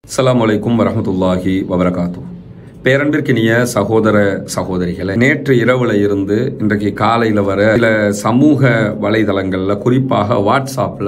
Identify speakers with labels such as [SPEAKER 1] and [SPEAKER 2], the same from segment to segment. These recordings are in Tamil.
[SPEAKER 1] அஸ்ஸலாமு அலைக்கும் வரஹ்மத்துல்லாஹி வபரகாத்து பேரன்பிற்கினிய சகோதர சகோதரிகளை நேற்று இரவுல இருந்து இன்றைக்கு காலையில் வர சில சமூக வலைதளங்களில் குறிப்பாக வாட்ஸ்அப்பில்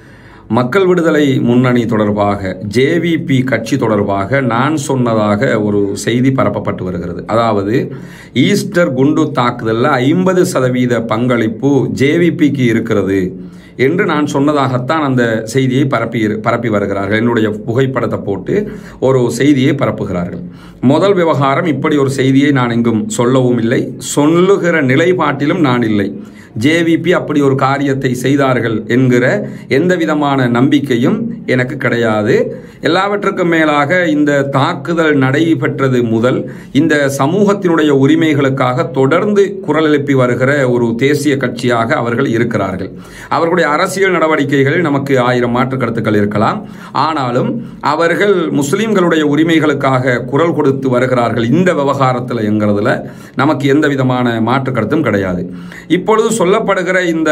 [SPEAKER 1] மக்கள் விடுதலை முன்னணி தொடர்பாக ஜேவிபி கட்சி தொடர்பாக நான் சொன்னதாக ஒரு செய்தி பரப்பப்பட்டு வருகிறது அதாவது ஈஸ்டர் குண்டு தாக்குதலில் ஐம்பது சதவீத பங்களிப்பு ஜேவிபிக்கு இருக்கிறது என்று நான் சொன்னதாகத்தான் அந்த செய்தியை பரப்பி பரப்பி வருகிறார்கள் என்னுடைய புகைப்படத்தை போட்டு ஒரு செய்தியை பரப்புகிறார்கள் முதல் விவகாரம் இப்படி ஒரு செய்தியை நான் எங்கும் சொல்லவும் இல்லை சொல்லுகிற நிலைப்பாட்டிலும் நான் இல்லை ஜேவிபி அப்படி ஒரு காரியத்தை செய்தார்கள் என்கிற எந்த விதமான நம்பிக்கையும் எனக்கு கிடையாது எல்லாவற்றுக்கும் மேலாக இந்த தாக்குதல் நடைபெற்றது முதல் இந்த சமூகத்தினுடைய உரிமைகளுக்காக தொடர்ந்து குரல் எழுப்பி வருகிற ஒரு தேசிய கட்சியாக அவர்கள் இருக்கிறார்கள் அவர்களுடைய அரசியல் நடவடிக்கைகளில் நமக்கு ஆயிரம் மாற்று கருத்துக்கள் இருக்கலாம் ஆனாலும் அவர்கள் முஸ்லிம்களுடைய உரிமைகளுக்காக குரல் கொடுத்து வருகிறார்கள் இந்த விவகாரத்தில் என்கிறதுல நமக்கு எந்த விதமான மாற்று கருத்தும் கிடையாது இப்பொழுது சொல்லப்படுகிற இந்த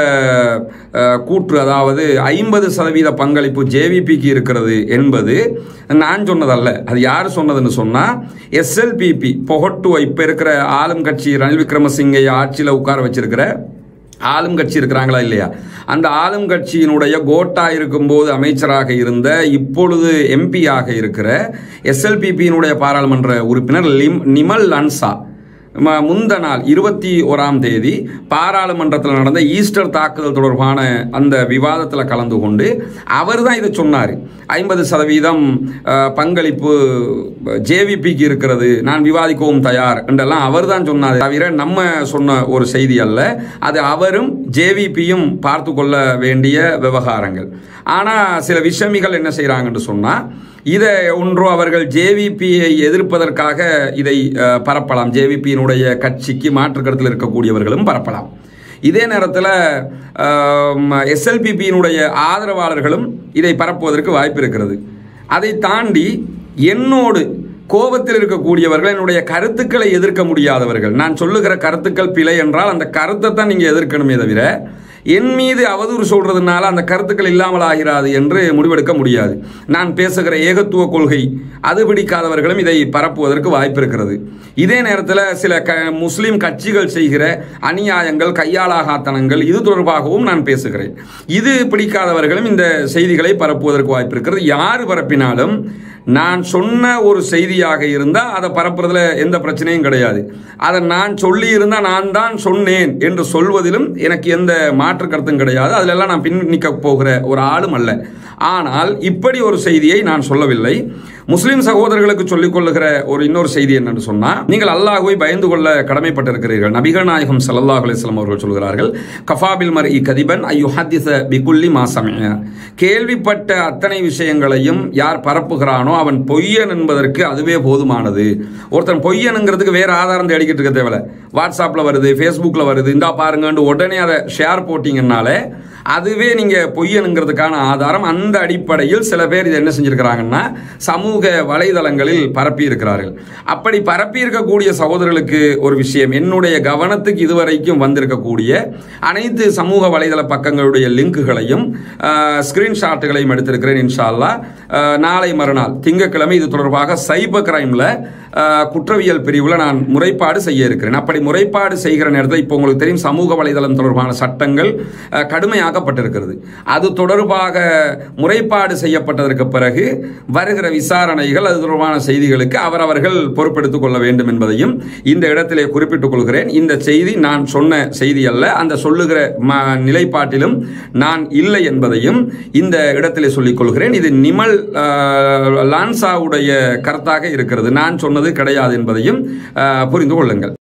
[SPEAKER 1] அஹ், கூற்று அதாவது ஐம்பது சதவீத பங்களிப்பு ஜேவிபிக்கு இருக்கிறது என்பது நான் சொன்னதல்ல அது யார் சொன்னதுன்னு சொன்னா எஸ்எல்பிபி பொகட்டுவ இப்ப இருக்கிற ஆளும் கட்சி ரணில் விக்ரமசிங்கை ஆட்சியில் உட்கார வச்சிருக்கிற ஆளும் கட்சி இருக்கிறாங்களா இல்லையா அந்த ஆளும் கட்சியினுடைய கோட்டா இருக்கும்போது அமைச்சராக இருந்த இப்பொழுது எம்பியாக இருக்கிற எஸ்எல்பிபியினுடைய பாராளுமன்ற உறுப்பினர் லிம் நிமல் லன்சா ம- முந்த நாள் இருபத்தி ஓராம் தேதி பாராளுமன்றத்தில் நடந்த ஈஸ்டர் தாக்குதல் தொடர்பான அந்த விவாதத்தில் கலந்து கொண்டு அவர் தான் இதை சொன்னார் ஐம்பது சதவீதம் அஹ், பங்களிப்பு ஜேவிபிக்கு இருக்கிறது நான் விவாதிக்கவும் தயார் என்றெல்லாம் அவர் தான் சொன்னார் தவிர நம்ம சொன்ன ஒரு செய்தி அல்ல அது அவரும் ஜேவிபியும் பார்த்து கொள்ள வேண்டிய விவகாரங்கள் ஆனால் சில விஷமிகள் என்ன செய்கிறாங்கன்னு சொன்னால் இதை ஒன்றோ அவர்கள் ஜேவிபியை எதிர்ப்பதற்காக இதை அஹ், பரப்பலாம் ஜேவிபியினுடைய கட்சிக்கு மாற்று கருத்தில் இருக்கக்கூடியவர்களும் பரப்பலாம் இதே நேரத்தில் எஸ்எல்பிபியினுடைய ஆதரவாளர்களும் இதை பரப்புவதற்கு வாய்ப்பு இருக்கிறது அதை தாண்டி என்னோடு கோபத்தில் இருக்கக்கூடியவர்கள் என்னுடைய கருத்துக்களை எதிர்க்க முடியாதவர்கள் நான் சொல்லுகிற கருத்துக்கள் பிழை என்றால் அந்த கருத்தை தான் நீங்கள் எதிர்க்கணுமே தவிர என் மீது அவதூறு சொல்றதுனால அந்த கருத்துக்கள் இல்லாமல் ஆகிறாது என்று முடிவெடுக்க முடியாது நான் பேசுகிற ஏகத்துவ கொள்கை அது பிடிக்காதவர்களும் இதை பரப்புவதற்கு வாய்ப்பு இருக்கிறது இதே நேரத்தில் சில க முஸ்லிம் கட்சிகள் செய்கிற அநியாயங்கள் கையாளாகாத்தனங்கள் இது தொடர்பாகவும் நான் பேசுகிறேன் இது பிடிக்காதவர்களும் இந்த செய்திகளை பரப்புவதற்கு வாய்ப்பு இருக்கிறது யார் பரப்பினாலும் நான் சொன்ன ஒரு செய்தியாக இருந்தால் அதை பரப்புறதுல எந்த பிரச்சனையும் கிடையாது அதை நான் சொல்லி இருந்தால் நான் தான் சொன்னேன் என்று சொல்வதிலும் எனக்கு எந்த மாற்று கருத்தும் கிடையாது அதிலெல்லாம் நான் பின் நிற்க போகிற ஒரு ஆளும் அல்ல ஆனால் இப்படி ஒரு செய்தியை நான் சொல்லவில்லை முஸ்லிம் சகோதரர்களுக்கு சொல்லிக் கொள்ளுகிற ஒரு இன்னொரு செய்தி என்னன்னு சொன்னா நீங்கள் அல்லாஹ்வை பயந்து கொள்ள கடமைப்பட்டிருக்கிறீர்கள் நபிகள் நாயகம் ஸல்லல்லாஹு அலைஹி வஸல்லம் அவர்கள் சொல்கிறார்கள் கஃபாபில் மர் இ கதிபன் ஐயு ஹத்திச பிகுல்லி மாசமிய கேள்விப்பட்ட அத்தனை விஷயங்களையும் யார் பரப்புகிறானோ அவன் பொய்யன் என்பதற்கு அதுவே போதுமானது ஒருத்தன் பொய்யனுங்கிறதுக்கு வேற ஆதாரம் தேடிக்கிட்டு இருக்க தேவையில்ல வாட்ஸ்அப்பில் வருது ஃபேஸ்புக்கில் வருது இந்தா பாருங்கன்னு உடனே அதை ஷேர் போட்டிங்கன்னாலே அதுவே நீங்கள் பொய்யனுங்கிறதுக்கான ஆதாரம் அந்த அடிப்படையில் சில பேர் இதை என்ன செஞ்சிருக்கிறாங்கன்னா சமூக வலைதளங்களில் பரப்பி இருக்கிறார்கள் அப்படி பரப்பி இருக்கக்கூடிய சகோதரர்களுக்கு ஒரு விஷயம் என்னுடைய கவனத்துக்கு இதுவரைக்கும் வந்திருக்கக்கூடிய அனைத்து சமூக வலைதள பக்கங்களுடைய லிங்குகளையும் ஸ்கிரீன்ஷாட்டுகளையும் எடுத்திருக்கிறேன் இன்ஷா அல்லாஹ் அஹ், நாளை மறுநாள் திங்கட்கிழமை இது தொடர்பாக சைபர் கிரைம்ல குற்றவியல் பிரிவில் நான் முறைப்பாடு செய்ய இருக்கிறேன் அப்படி முறைப்பாடு செய்கிற நேரத்தில் இப்போ உங்களுக்கு தெரியும் சமூக வலைதளம் தொடர்பான சட்டங்கள் அஹ், கடுமையாக்கப்பட்டிருக்கிறது அது தொடர்பாக முறைப்பாடு செய்யப்பட்டதற்கு பிறகு வருகிற விசாரணைகள் அது தொடர்பான செய்திகளுக்கு அவரவர்கள் பொறுப்பெடுத்துக் கொள்ள வேண்டும் என்பதையும் இந்த இடத்திலே குறிப்பிட்டுக் கொள்கிறேன் இந்த செய்தி நான் சொன்ன செய்தி அல்ல அந்த சொல்லுகிற ம- நிலைப்பாட்டிலும் நான் இல்லை என்பதையும் இந்த இடத்திலே சொல்லிக் கொள்கிறேன் இது நிமல் அஹ், லான்சாவுடைய கருத்தாக இருக்கிறது நான் சொன்னது கிடையாது என்பதையும் அஹ், புரிந்து கொள்ளுங்கள்